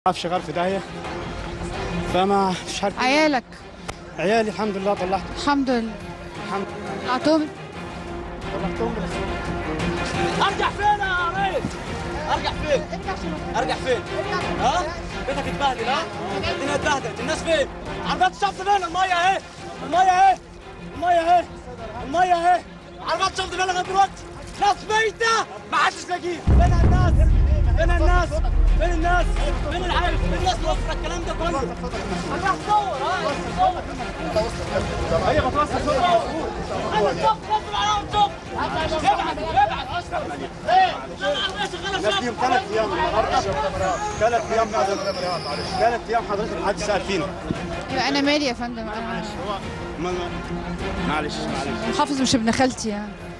عارف شغال في داهيه فما مش عارف عيالك عيالي الحمد لله طلعت الحمد لله الحمد طلعتهم طلعتهم ارجع فين يا ريس؟ ارجع فين؟ ارجع فين؟ ها؟ بيتك اتبهدل ها؟ الدنيا اتبهدلت، الناس فين؟ عربيات الشفط فين؟ المية اهي المية اهي المية اهي المية اهي عربيات الشفط فين لغاية دلوقتي؟ ناس ميتة ما حدش لاقيه فين الناس؟ فين الناس؟ فين الناس؟ فين العيال؟ فين الناس موفرة الكلام ده كله؟ انا هصور ها؟ هصور هي بتوصل صورة انا الشفط نزل عليهم شفط ابعد ابعد ايه؟ العربية شغالة الناس دي شفط ثلاث ايام النهارده ثلاث ايام حضرتك ثلاث ايام حضرتك محدش سال فينا يبقى انا مالي يا فندم انا ما- ما- معلش معلش محافظ مش ابن خالتي يعني